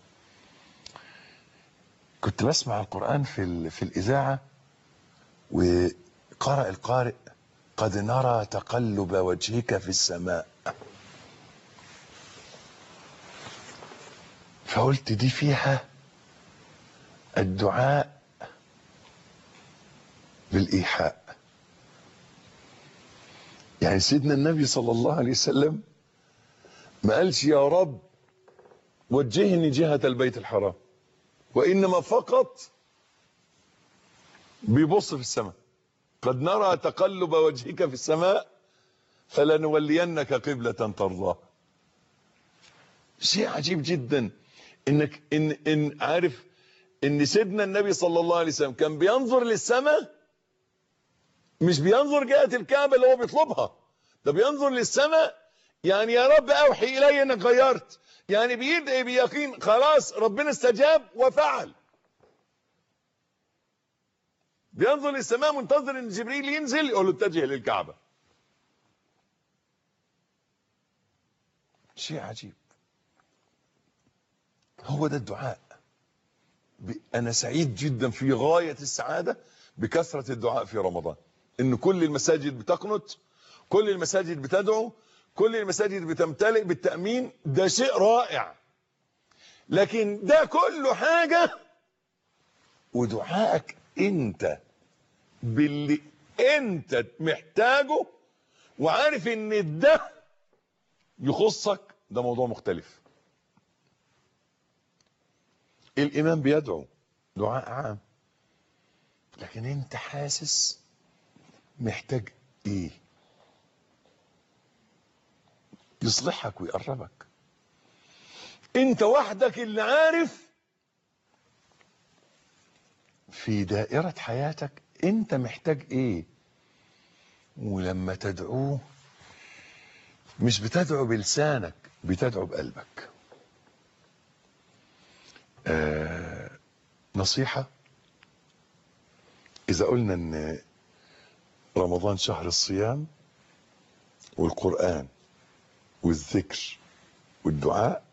كنت بسمع القرآن في ال- في الإذاعة وقرأ القارئ قد نرى تقلب وجهك في السماء فقلت دي فيها الدعاء بالإيحاء يعني سيدنا النبي صلى الله عليه وسلم ما قالش يا رب وجهني جهة البيت الحرام وإنما فقط بيبص في السماء قد نرى تقلب وجهك في السماء فلنولينك قبلة ترضاها شيء عجيب جدا انك ان ان عارف ان سيدنا النبي صلى الله عليه وسلم كان بينظر للسماء مش بينظر جهة الكعبة اللي هو بيطلبها ده بينظر للسماء يعني يا رب اوحي الي انك غيرت يعني بيدعي بيقين خلاص ربنا استجاب وفعل بينظر للسماء منتظر ان جبريل ينزل يقول له اتجه للكعبة شيء عجيب هو ده الدعاء ب- انا سعيد جدا في غاية السعادة بكثرة الدعاء في رمضان ان كل المساجد بتقنط كل المساجد بتدعو كل المساجد بتمتلئ بالتأمين ده شيء رائع لكن ده كله حاجة ودعائك انت باللي انت محتاجه وعارف ان ده يخصك ده موضوع مختلف الامام بيدعو دعاء عام لكن انت حاسس محتاج ايه يصلحك ويقربك انت وحدك اللي عارف في دائرة حياتك انت محتاج ايه ولما تدعوه مش بتدعو بلسانك بتدعو بقلبك آه نصيحة إذا قلنا إن رمضان شهر الصيام والقرآن والذكر والدعاء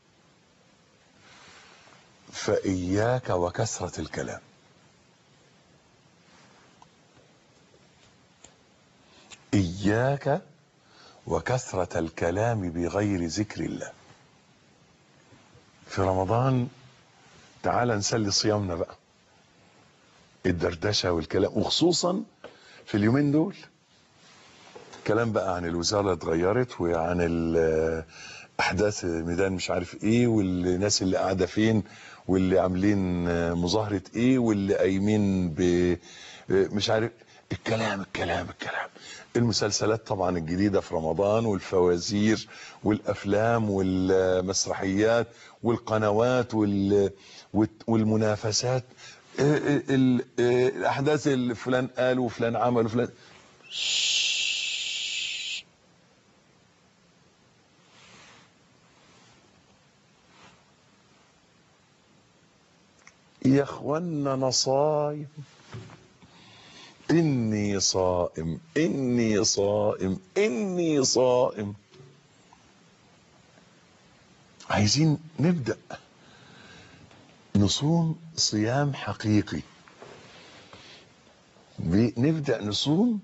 فإياك وكثرة الكلام إياك وكثرة الكلام بغير ذكر الله في رمضان تعال نسلي صيامنا بقى الدردشة والكلام وخصوصا في اليومين دول كلام بقى عن الوزارة اتغيرت وعن ال- أحداث ميدان مش عارف إيه والناس اللي قاعدة فين واللي عاملين مظاهرة إيه واللي قايمين ب مش عارف الكلام الكلام الكلام المسلسلات طبعا الجديدة في رمضان والفوازير والأفلام والمسرحيات والقنوات وال والمنافسات ال- ال- الأحداث اللي فلان قال وفلان عمل وفلان يا اخوانا انا صايم اني صائم اني صائم اني صائم عايزين نبدا نصوم صيام حقيقي ب- نبدا نصوم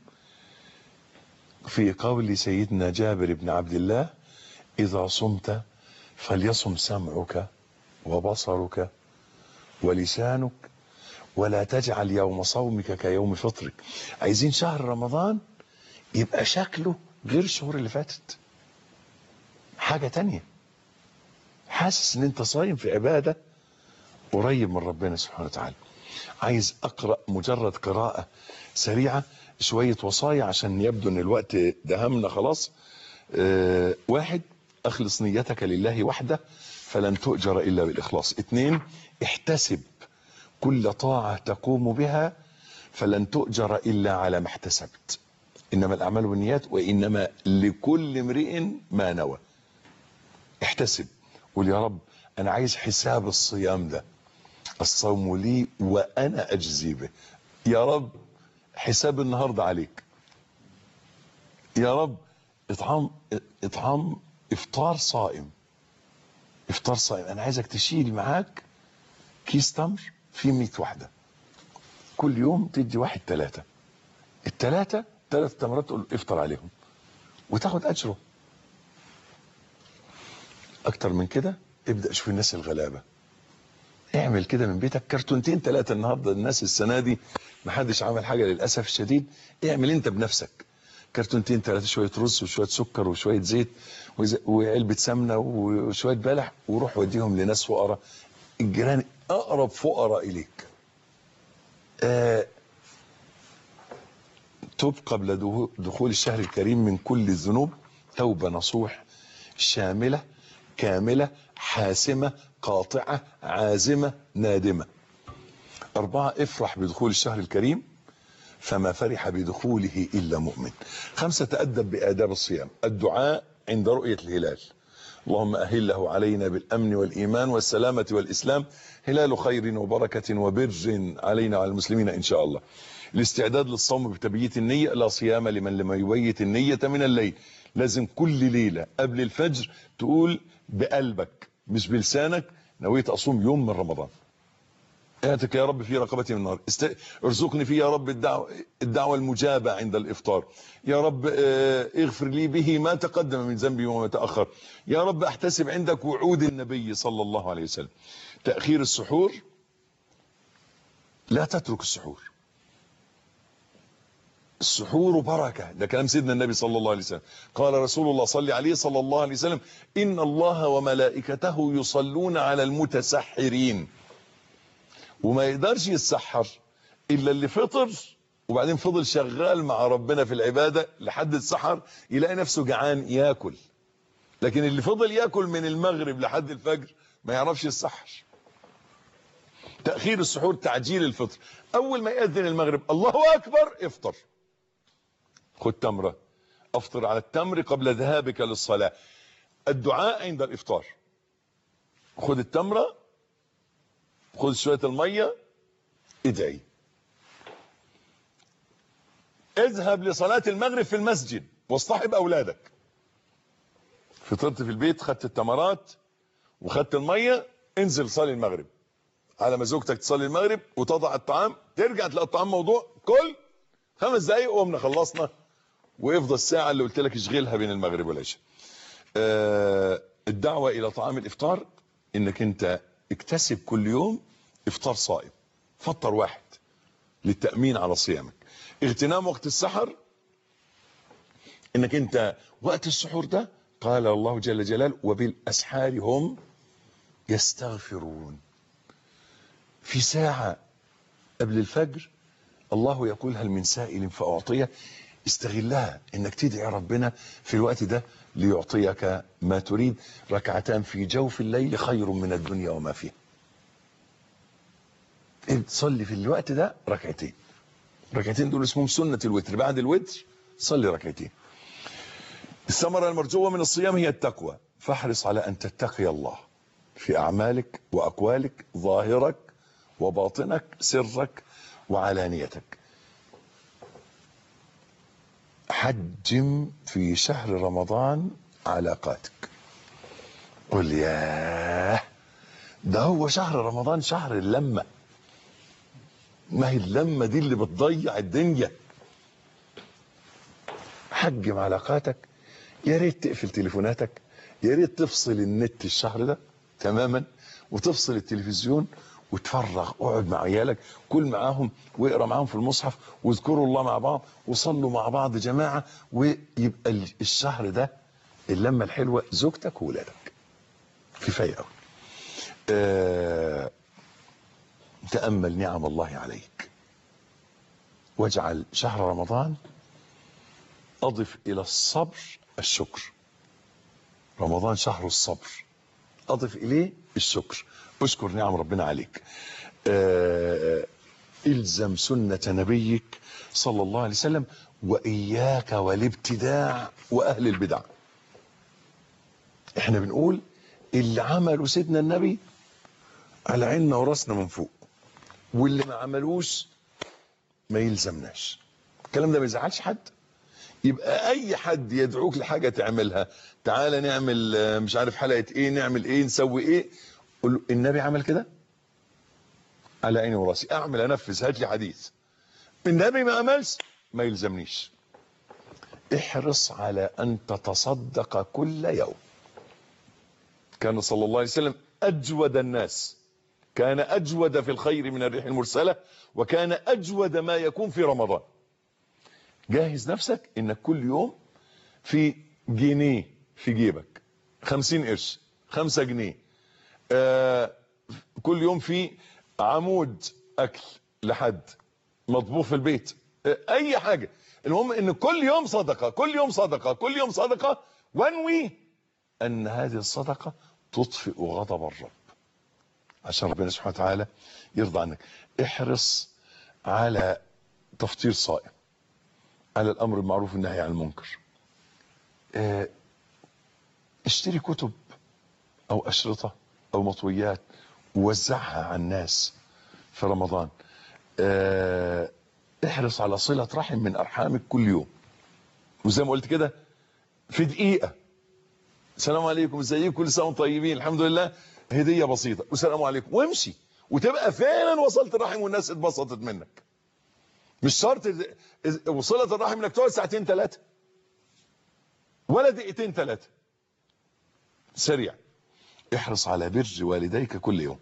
في قول سيدنا جابر بن عبد الله اذا صمت فليصم سمعك وبصرك ولسانك ولا تجعل يوم صومك كيوم فطرك عايزين شهر رمضان يبقى شكله غير الشهور اللي فاتت حاجة تانية حاسس ان انت صايم في عبادة قريب من ربنا سبحانه وتعالى عايز اقرأ مجرد قراءة سريعة شوية وصايا عشان يبدو ان الوقت دهمنا خلاص اه واحد اخلص نيتك لله وحده فلن تؤجر الا بالاخلاص اثنين احتسب كل طاعة تقوم بها فلن تؤجر الا على ما احتسبت انما الاعمال بالنيات وانما لكل امرئ ما نوى احتسب قول يا رب انا عايز حساب الصيام ده الصوم لي وانا اجزي به يا رب حساب النهارده عليك يا رب اطعام اطعام افطار صائم افطار صائم انا عايزك تشيل معاك كيس تمر فيه 100 واحده كل يوم تدي واحد ثلاثه الثلاثه ثلاث تمرات تقول افطر عليهم وتاخد اجره اكتر من كده ابدا شوف الناس الغلابه اعمل كده من بيتك كرتونتين ثلاثه النهارده الناس السنه دي ما حدش عمل حاجه للاسف الشديد اعمل انت بنفسك كرتونتين ثلاثه شويه رز وشويه سكر وشويه زيت وعلبه سمنه وشويه بلح وروح وديهم لناس فقراء الجيران اقرب فقراء اليك آه تب قبل دخول الشهر الكريم من كل الذنوب توبه نصوح شامله كامله حاسمه قاطعه عازمه نادمه اربعه افرح بدخول الشهر الكريم فما فرح بدخوله الا مؤمن خمسه تادب باداب الصيام الدعاء عند رؤيه الهلال اللهم اهله علينا بالامن والايمان والسلامه والاسلام هلال خير وبركه وبر علينا وعلى المسلمين ان شاء الله الاستعداد للصوم بتبييت النية لا صيام لمن لم يبيت النية من الليل لازم كل ليلة قبل الفجر تقول بقلبك مش بلسانك نويت أصوم يوم من رمضان اعتك يا رب في رقبتي من النار است... ارزقني فيه يا رب الدعوة, الدعوة المجابة عند الإفطار يا رب اه... اغفر لي به ما تقدم من ذنبي وما تأخر يا رب احتسب عندك وعود النبي صلى الله عليه وسلم تأخير السحور لا تترك السحور السحور بركة ده كلام سيدنا النبي صلى الله عليه وسلم قال رسول الله صلى عليه صلى الله عليه وسلم إن الله وملائكته يصلون على المتسحرين وما يقدرش يتسحر إلا اللي فطر وبعدين فضل شغال مع ربنا في العبادة لحد السحر يلاقي نفسه جعان ياكل لكن اللي فضل ياكل من المغرب لحد الفجر ما يعرفش يتسحر تأخير السحور تعجيل الفطر أول ما يأذن المغرب الله أكبر افطر خد تمرة افطر على التمر قبل ذهابك للصلاة الدعاء عند الافطار خد التمرة خد شوية المية ادعي اذهب لصلاة المغرب في المسجد واصطحب اولادك فطرت في البيت خدت التمرات وخدت المية انزل صلي المغرب على ما زوجتك تصلي المغرب وتضع الطعام ترجع تلاقي الطعام موضوع كل خمس دقايق وقمنا خلصنا ويفضل الساعة اللي قلت لك اشغلها بين المغرب والعشاء آه الدعوة الى طعام الافطار انك انت اكتسب كل يوم افطار صائم فطر واحد للتأمين على صيامك اغتنام وقت السحر انك انت وقت السحور ده قال الله جل جلاله وبالاسحار هم يستغفرون في ساعة قبل الفجر الله يقول هل من سائل فأعطيه استغلها انك تدعي ربنا في الوقت ده ليعطيك ما تريد ركعتان في جوف الليل خير من الدنيا وما فيها تصلي في الوقت ده ركعتين ركعتين دول اسمهم سنة الوتر بعد الوتر صلي ركعتين الثمرة المرجوة من الصيام هي التقوى فاحرص على أن تتقي الله في أعمالك وأقوالك ظاهرك وباطنك سرك وعلانيتك حجم في شهر رمضان علاقاتك قل ياه ده هو شهر رمضان شهر اللمة ما هي اللمة دي اللي بتضيع الدنيا حجم علاقاتك يا ريت تقفل تليفوناتك يا ريت تفصل النت الشهر ده تماما وتفصل التلفزيون وتفرغ اقعد مع عيالك كل معاهم واقرا معاهم في المصحف واذكروا الله مع بعض وصلوا مع بعض جماعه ويبقى ال- الشهر ده اللمه الحلوه زوجتك وولادك كفايه قوي آه تامل نعم الله عليك واجعل شهر رمضان اضف الى الصبر الشكر رمضان شهر الصبر اضف اليه الشكر اشكر نعم ربنا عليك آه، الزم سنة نبيك صلى الله عليه وسلم واياك والابتداع واهل البدع احنا بنقول اللي عمله سيدنا النبي على عيننا وراسنا من فوق واللي ما عملوش ما يلزمناش الكلام ده ما يزعلش حد يبقى اي حد يدعوك لحاجه تعملها تعالى نعمل آه، مش عارف حلقه ايه نعمل ايه نسوي ايه قول له النبي عمل كده على عيني وراسي اعمل انفذ هات لي حديث النبي ما عملش ما يلزمنيش احرص على ان تتصدق كل يوم كان صلى الله عليه وسلم اجود الناس كان اجود في الخير من الريح المرسله وكان اجود ما يكون في رمضان جهز نفسك انك كل يوم في جنيه في جيبك خمسين قرش خمسة جنيه آه كل يوم في عمود اكل لحد مطبوخ في البيت آه اي حاجة المهم ان كل يوم صدقة كل يوم صدقة كل يوم صدقة وانوي ان هذه الصدقة تطفئ غضب الرب عشان ربنا سبحانه وتعالى يرضى عنك احرص على تفطير صائم على الامر بالمعروف والنهي عن المنكر آه، اشتري كتب او اشرطه او مطويات ووزعها على الناس في رمضان آه، احرص على صله رحم من ارحامك كل يوم وزي ما قلت كده في دقيقه السلام عليكم ازيكم كل سنه وانتم طيبين الحمد لله هديه بسيطه والسلام عليكم وامشي وتبقى فعلا وصلت الرحم والناس اتبسطت منك مش شرط إذ- إذ- وصلة الرحم انك تقعد ساعتين ثلاثة ولا دقيقتين ثلاثة سريع احرص على بر والديك كل يوم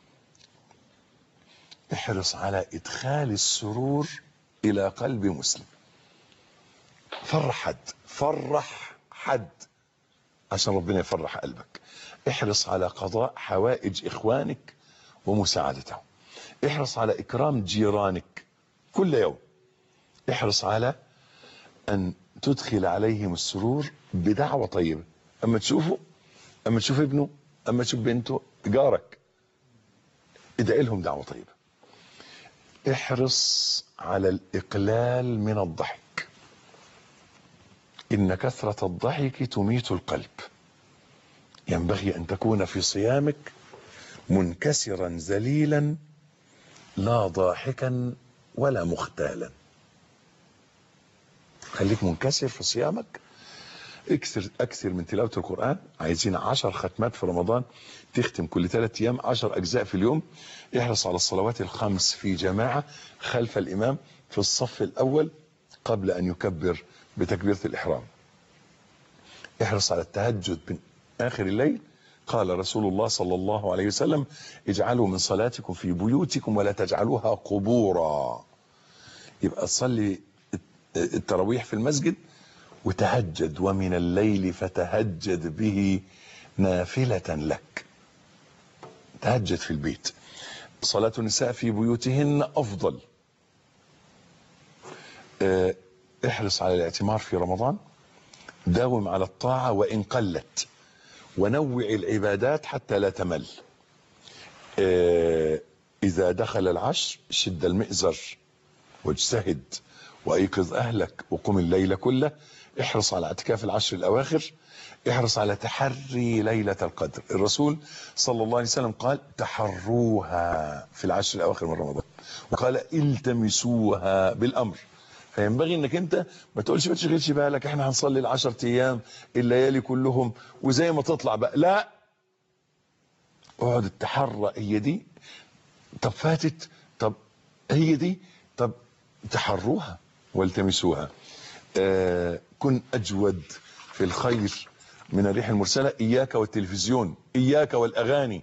احرص على ادخال السرور الى قلب مسلم فرح حد فرح حد عشان ربنا يفرح قلبك احرص على قضاء حوائج اخوانك ومساعدتهم احرص على اكرام جيرانك كل يوم احرص على ان تدخل عليهم السرور بدعوة طيبة اما تشوفه اما تشوف ابنه اما تشوف بنته جارك ادعي لهم دعوة طيبة احرص على الاقلال من الضحك ان كثرة الضحك تميت القلب ينبغي ان تكون في صيامك منكسرا ذليلا لا ضاحكا ولا مختالا خليك منكسر في صيامك اكثر اكثر من تلاوه القران عايزين عشر ختمات في رمضان تختم كل ثلاث ايام عشر اجزاء في اليوم احرص على الصلوات الخمس في جماعه خلف الامام في الصف الاول قبل ان يكبر بتكبيره الاحرام احرص على التهجد من اخر الليل قال رسول الله صلى الله عليه وسلم اجعلوا من صلاتكم في بيوتكم ولا تجعلوها قبورا يبقى تصلي التراويح في المسجد وتهجد ومن الليل فتهجد به نافلة لك تهجد في البيت صلاة النساء في بيوتهن أفضل اه، احرص على الاعتمار في رمضان داوم على الطاعة وإن قلت ونوع العبادات حتى لا تمل اه، إذا دخل العشر شد المئزر واجتهد وايقظ اهلك وقم الليل كله احرص على اعتكاف العشر الاواخر احرص على تحري ليلة القدر الرسول صلى الله عليه وسلم قال تحروها في العشر الاواخر من رمضان وقال التمسوها بالامر فينبغي انك انت ما تقولش ما تشغلش بالك احنا هنصلي العشر ايام الليالي كلهم وزي ما تطلع بقى لا اقعد التحرى هي دي طب فاتت طب هي دي طب تحروها والتمسوها آه كن اجود في الخير من الريح المرسله اياك والتلفزيون اياك والاغاني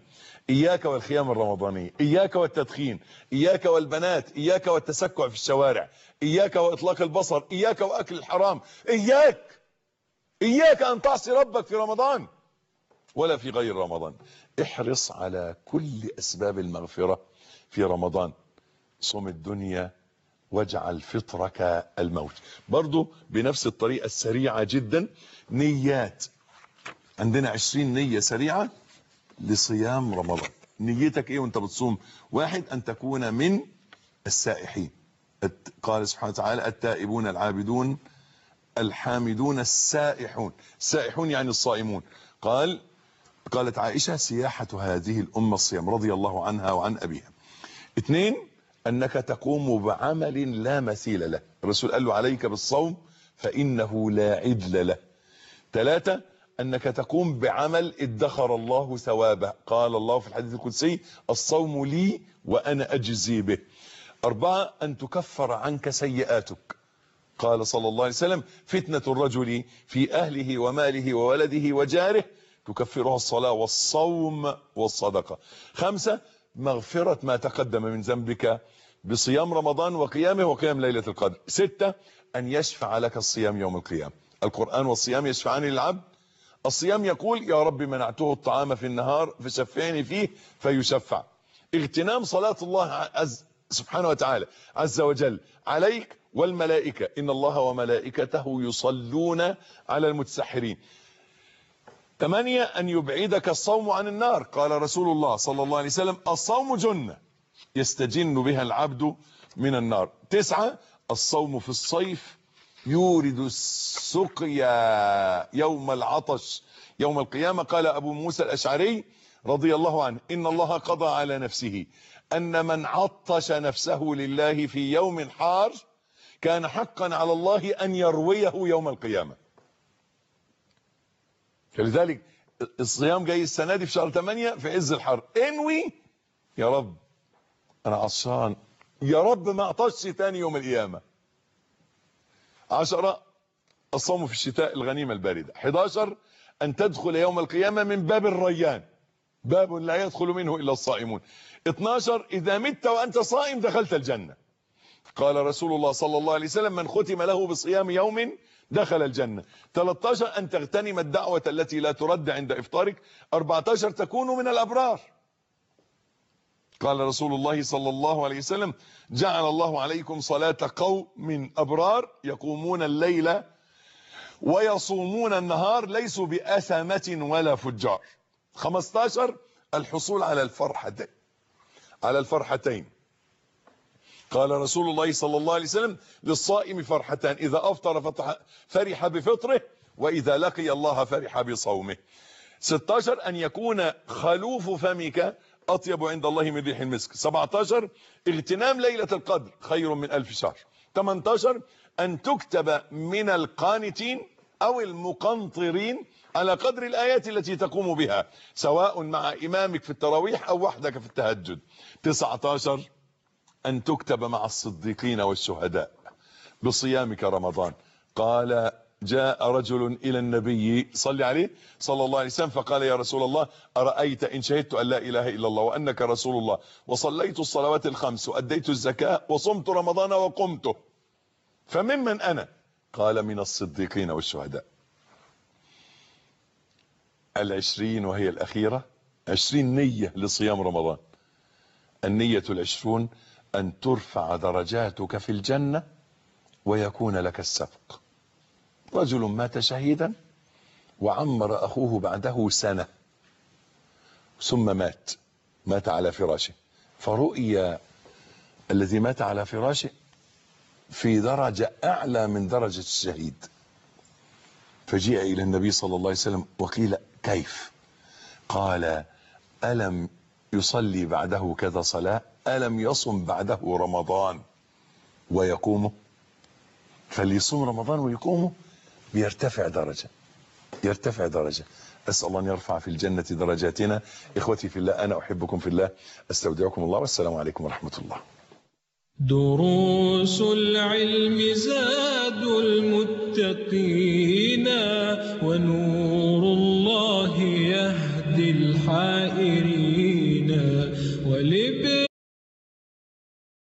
إياك والخيام الرمضانية إياك والتدخين إياك والبنات إياك والتسكع في الشوارع إياك وإطلاق البصر إياك وأكل الحرام إياك إياك أن تعصي ربك في رمضان ولا في غير رمضان احرص على كل أسباب المغفرة في رمضان صم الدنيا واجعل فطرك الموت برضو بنفس الطريقة السريعة جدا نيات عندنا عشرين نية سريعة لصيام رمضان نيتك ايه وانت بتصوم واحد ان تكون من السائحين قال سبحانه وتعالى التائبون العابدون الحامدون السائحون السائحون يعني الصائمون قال قالت عائشة سياحة هذه الأمة الصيام رضي الله عنها وعن أبيها اثنين أنك تقوم بعمل لا مثيل له الرسول قال له عليك بالصوم فإنه لا عدل له ثلاثة أنك تقوم بعمل ادخر الله ثوابه قال الله في الحديث القدسي الصوم لي وأنا أجزي به أربعة أن تكفر عنك سيئاتك قال صلى الله عليه وسلم فتنة الرجل في أهله وماله وولده وجاره تكفرها الصلاة والصوم والصدقة خمسة مغفرة ما تقدم من ذنبك بصيام رمضان وقيامه وقيام ليلة القدر ستة أن يشفع لك الصيام يوم القيامة القرآن والصيام يشفعان للعبد الصيام يقول يا رب منعته الطعام في النهار فشفعني فيه فيشفع اغتنام صلاة الله عز سبحانه وتعالى عز وجل عليك والملائكة إن الله وملائكته يصلون على المتسحرين ثمانية أن يبعدك الصوم عن النار قال رسول الله صلى الله عليه وسلم الصوم جنة يستجن بها العبد من النار تسعة الصوم في الصيف يورد السقيا يوم العطش يوم القيامة قال أبو موسى الأشعري رضي الله عنه إن الله قضى على نفسه أن من عطش نفسه لله في يوم حار كان حقا على الله أن يرويه يوم القيامة فلذلك الصيام جاي السنة دي في شهر 8 في عز الحر انوي يا رب انا عطشان يا رب ما اعطشش تاني يوم القيامة عشرة الصوم في الشتاء الغنيمة الباردة 11 ان تدخل يوم القيامة من باب الريان باب لا يدخل منه الا الصائمون 12 اذا مت وانت صائم دخلت الجنة قال رسول الله صلى الله عليه وسلم من ختم له بصيام يوم دخل الجنة 13 أن تغتنم الدعوة التي لا ترد عند إفطارك 14 تكون من الأبرار قال رسول الله صلى الله عليه وسلم جعل الله عليكم صلاة قوم من أبرار يقومون الليل ويصومون النهار ليسوا بأثمة ولا فجار 15 الحصول على الفرحتين على الفرحتين قال رسول الله صلى الله عليه وسلم للصائم فرحتان إذا أفطر فرح بفطره وإذا لقي الله فرح بصومه 16 أن يكون خلوف فمك أطيب عند الله من ريح المسك 17 اغتنام ليلة القدر خير من ألف شهر 18 أن تكتب من القانتين أو المقنطرين على قدر الآيات التي تقوم بها سواء مع إمامك في التراويح أو وحدك في التهجد 19 أن تكتب مع الصديقين والشهداء بصيامك رمضان قال جاء رجل إلى النبي صلى عليه صلى الله عليه وسلم فقال يا رسول الله أرأيت إن شهدت أن لا إله إلا الله وأنك رسول الله وصليت الصلوات الخمس وأديت الزكاة وصمت رمضان وقمته فممن أنا قال من الصديقين والشهداء العشرين وهي الأخيرة عشرين نية لصيام رمضان النية العشرون أن ترفع درجاتك في الجنة ويكون لك السبق رجل مات شهيدا وعمر أخوه بعده سنة ثم مات مات على فراشه فرؤي الذي مات على فراشه في درجة أعلى من درجة الشهيد فجيء إلى النبي صلى الله عليه وسلم وقيل كيف قال ألم يصلي بعده كذا صلاة ألم يصم بعده رمضان ويقومه فليصوم رمضان ويقومه بيرتفع درجة يرتفع درجة أسأل الله أن يرفع في الجنة درجاتنا إخوتي في الله أنا أحبكم في الله أستودعكم الله والسلام عليكم ورحمة الله دروس العلم زاد المتقين ونور الله يهدي الحياة